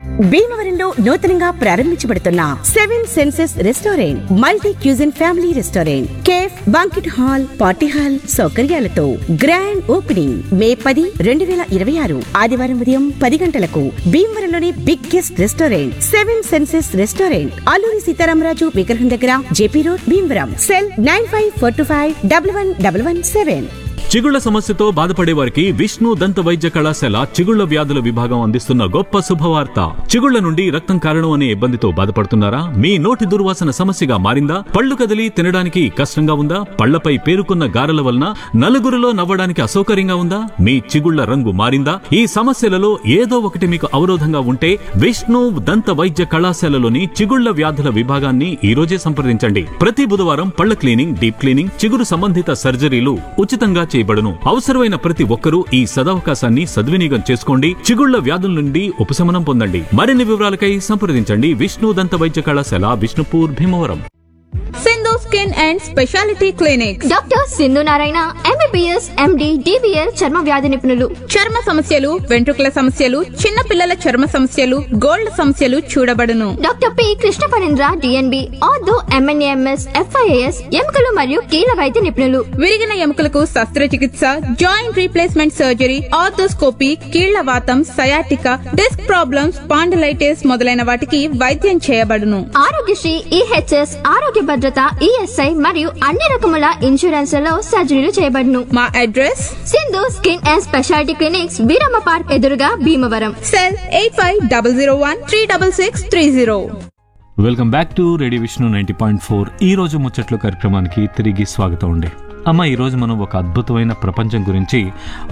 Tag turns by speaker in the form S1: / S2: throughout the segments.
S1: భీమవరంలో నూతనంగా ప్రారంభించబడుతున్న seven senses restaurant multi cuisine family restaurant cafe banquet hall party hall సౌకర్యాలతో గ్రాండ్ ఓపెనింగ్ మే పది రెండు వేల ఇరవై ఆరు ఆదివారం ఉదయం పది గంటలకు భీమవరంలోని biggest restaurant seven senses restaurant Alluri Sitaramaraju విగ్రహం దగ్గర JP road Bhimavaram cell nine five four two five double one double one seven
S2: చిగుళ్ల సమస్యతో బాధపడే వారికి విష్ణు దంత వైద్య కళాశాల చిగుళ్ల వ్యాధుల విభాగం అందిస్తున్న గొప్ప శుభవార్త చిగుళ్ల నుండి రక్తం కారణం అనే ఇబ్బందితో బాధపడుతున్నారా మీ నోటి దుర్వాసన సమస్యగా మారిందా పళ్ళు కదిలి తినడానికి కష్టంగా ఉందా పళ్లపై పేరుకున్న గారెల వలన నలుగురిలో నవ్వడానికి అసౌకర్యంగా ఉందా మీ చిగుళ్ల రంగు మారిందా ఈ సమస్యలలో ఏదో ఒకటి మీకు అవరోధంగా ఉంటే విష్ణు దంత వైద్య కళాశాలలోని చిగుళ్ల వ్యాధుల విభాగాన్ని ఈ రోజే సంప్రదించండి ప్రతి బుధవారం పళ్ల క్లీనింగ్ డీప్ క్లీనింగ్ చిగురు సంబంధిత సర్జరీలు ఉచితంగా చేయబడును అవసరమైన ప్రతి ఒక్కరూ ఈ సదవకాశాన్ని సద్వినియోగం చేసుకోండి చిగుళ్ల వ్యాధుల నుండి ఉపశమనం పొందండి మరిన్ని వివరాలకై సంప్రదించండి విష్ణు దంత వైద్య కళాశాల Vishnupur Bhimavaram
S3: Sindhu skin and speciality clinic
S4: doctor Sindhu Narayana MBBS MD DVL చర్మ వ్యాధి నిపుణులు
S3: చర్మ సమస్యలు వెంట్రుకల సమస్యలు చిన్న పిల్లల చర్మ సమస్యలు గోల్డ్ సమస్యలు చూడబడును
S4: doctor P Krishna Parendra DNB ortho MNAMS FIAS ఎముకలు మరియు కీళ్ళ వైద్య నిపుణులు
S3: విరిగిన ఎముకలకు శస్త్రచికిత్స జాయింట్ రీప్లేస్మెంట్ సర్జరీ ఆర్థోస్కోపీ కీళ్ల వాతం సయాటిక డిస్క్ ప్రాబ్లమ్స్ పాండలైటిస్ మొదలైన వాటికి వైద్యం చేయబడును
S4: ఆరోగ్యశ్రీ ఈహెచ్ఎస్ ఆరోగ్య భద్రత ఈఎస్ఐ మరియు అన్ని రకముల ఇన్సూరెన్స్లలో సర్జరీలు చేయబడును
S3: మా address
S4: Sindhu skin and speciality clinics Veeramma park ఎదురుగా Bhimavaram
S3: cell eight five double zero one three double six three zero
S2: welcome back to radio Vishnu ninety point four ఈ రోజు ముచ్చట్లు కార్యక్రమానికి తిరిగి స్వాగతం అండి అమ్మ ఈ రోజు మనం ఒక అద్భుతమైన ప్రపంచం గురించి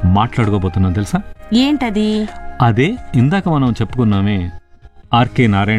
S2: మాట్లాడుకోబోతున్నాం తెలుసా
S1: ఏంటది
S2: అదే ఇందాక మనం చెప్పుకున్నామే ఆర్కే నారాయణ